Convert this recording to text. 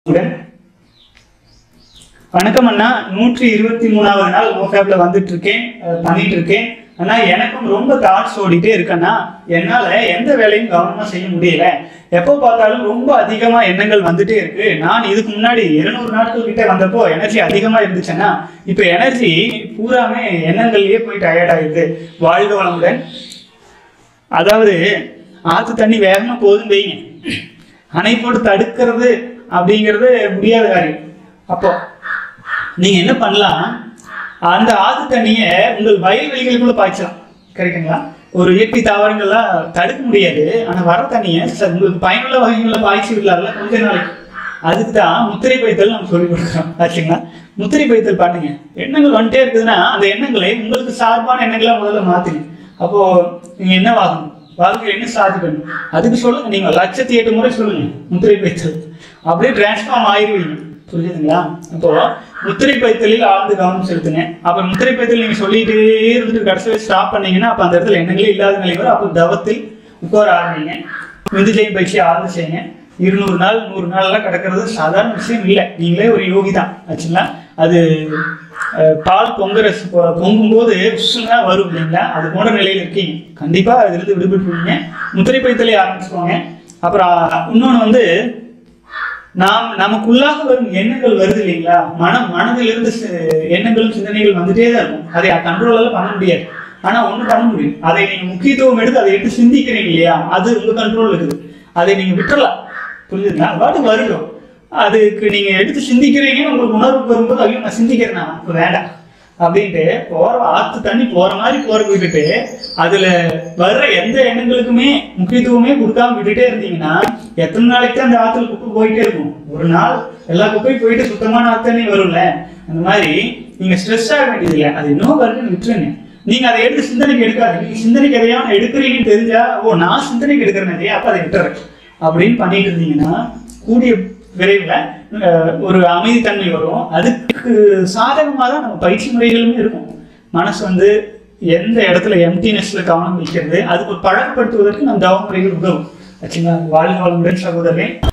உடன் வணக்கம் அண்ணா நூற்றி இருபத்தி மூணாவது நாள் மோஃபேப்ல வந்துட்டு இருக்கேன் அஹ் பண்ணிட்டு இருக்கேன் ஆனா எனக்கும் ரொம்ப தாட்ஸ் ஓடிட்டே இருக்கேன்னா என்னால எந்த வேலையும் கவனமா செய்ய முடியல எப்போ பார்த்தாலும் ரொம்ப அதிகமா எண்ணங்கள் வந்துட்டே இருக்கு நான் இதுக்கு முன்னாடி இருநூறு நாட்கள் கிட்ட வந்தப்போ எனர்ஜி அதிகமா இருந்துச்சுன்னா இப்போ எனர்ஜி பூராமே எண்ணங்கள்லயே போய் டயர்ட் ஆயிடுது வாழ்க வளமுடன் அதாவது ஆத்து தண்ணி வேகமா போதும் வைங்க அணை போட்டு தடுக்கிறது அப்படிங்கிறது முடியாத காரியம் அப்போ நீங்க என்ன பண்ணலாம் அந்த ஆத்து தண்ணியை உங்கள் வயல்வெளிகளுக்குள்ள பாய்ச்சலாம் கரெக்டுங்களா ஒரு இயற்கை தாவரங்கள்லாம் தடுக்க முடியாது ஆனா வர தண்ணியை ச- உங்களுக்கு பயனுள்ள வகைகளில் பாய்ச்சி விடலாம்ல கொஞ்ச நாளைக்கு அதுக்கு தான் முத்திரை பைத்தல் நம்ம சொல்லி கொடுக்குறோம் ஆச்சுங்களா முத்திரை பைத்தல் பண்ணுங்க எண்ணங்கள் வந்துட்டே இருக்குதுன்னா அந்த எண்ணங்களை உங்களுக்கு சார்பான எண்ணங்களா முதல்ல மாத்துங்க அப்போ நீங்க என்ன வாங்கணும் வாழ்க்கையில் என்ன சாதிக்கணும் அதுக்கு சொல்லுங்க நீங்க லட்சத்தி எட்டு முறை சொல்லுங்க முத்திரை பைத்தல் அப்படியே டிரான்ஸ்ஃபார்ம் ஆயிருவீங்க புரியுதுங்களா அப்போ முத்திரை பைத்தலில் ஆழ்ந்து கவனம் செலுத்துங்க அப்புறம் முத்திரை பைத்தல் நீங்க சொல்லிட்டே இருந்துட்டு கடைசியில் ஸ்டாப் பண்ணீங்கன்னா அப்ப அந்த இடத்துல எண்ணங்களே இல்லாத நிலை வரும் அப்போ தவத்தில் உட்கார ஆரம்பிங்க விந்துஜெயம் பயிற்சி ஆழ்ந்து செய்யுங்க இருநூறு நாள் நூறு நாள் எல்லாம் கிடக்கிறது சாதாரண விஷயம் இல்லை நீங்களே ஒரு யோகி தான் ஆச்சுங்களா அது அஹ், பால் பொங்குற சு- பொ- பொங்கும்போது உஷ்ணமா வரும் இல்லைங்களா அது போன்ற நிலையில இருக்கீங்க கண்டிப்பா அதிலிருந்து விடுபட்டுருவீங்க முத்திரை பைத்தலை ஆரம்பிச்சுக்கோங்க அப்புறம் இன்னொன்று வந்து நாம் நமக்குள்ளாக வரும் எண்ணங்கள் வருது இல்லைங்களா மனம் மனதிலிருந்து சி- எண்ணங்களும் சிந்தனைகள் வந்துட்டே தான் இருக்கும் அதை கண்ட்ரோல் எல்லாம் பண்ண முடியாது ஆனா ஒண்ணு பண்ண முடியும் அதை நீங்க முக்கியத்துவம் எடுத்து அதை எடுத்து சிந்திக்கிறீங்க இல்லையா அது உங்க கண்ட்ரோல் இருக்குது அதை நீங்க விட்டுறலாம் புரியுதுங்களா அது பாட்டு வருடும் அதுக்கு நீங்க எடுத்து சிந்திக்கிறீங்கன்னு உங்களுக்கு உணர்வு வரும்போது ஐயோ நான் சிந்திக்கிறேனா இப்போ வேண்டாம் அப்படின்ட்டு போற ஆத்து தண்ணி போற மாதிரி போற விட்டுட்டு அதுல வர்ற எந்த எண்ணங்களுக்குமே முக்கியத்துவமே கொடுக்காம விட்டுட்டே இருந்தீங்கன்னா எத்தனை நாளைக்கு தான் அந்த ஆத்துல குப்பை போயிட்டே இருக்கும் ஒரு நாள் எல்லா குப்பையும் போயிட்டு சுத்தமான ஆத்து தண்ணி வரும்ல அந்த மாதிரி நீங்க ஸ்ட்ரெஸ் ஆக வேண்டியது இல்லை அது இன்னும் வருதுன்னு விட்டுருங்க நீங்க அதை எடுத்து சிந்தனைக்கு எடுக்காது நீங்க சிந்தனைக்கு எதையாவது எடுக்கிறீங்கன்னு தெரிஞ்சா ஓ நான் சிந்தனைக்கு எடுக்கிறேன் இல்லையா அப்ப அதை விட்டுறேன் அப்படின்னு பண்ணிட்டு இருந்தீங்கன்னா கூடிய விரைவில் அஹ், ஒரு அமைதித்தன்மை வரும் அதுக்கு சாதகமாக தான் நம்ம பயிற்சி முறைகளுமே இருக்கும் மனசு வந்து எந்த இடத்துல எம்டினஸ்ல கவனம் வைக்கிறது அதுக்கு பழக்கப்படுத்துவதற்கு நம் தவ முறைகள் உதவும் ஆச்சுங்களா வாழ்க வளமுடன் சகோதரனே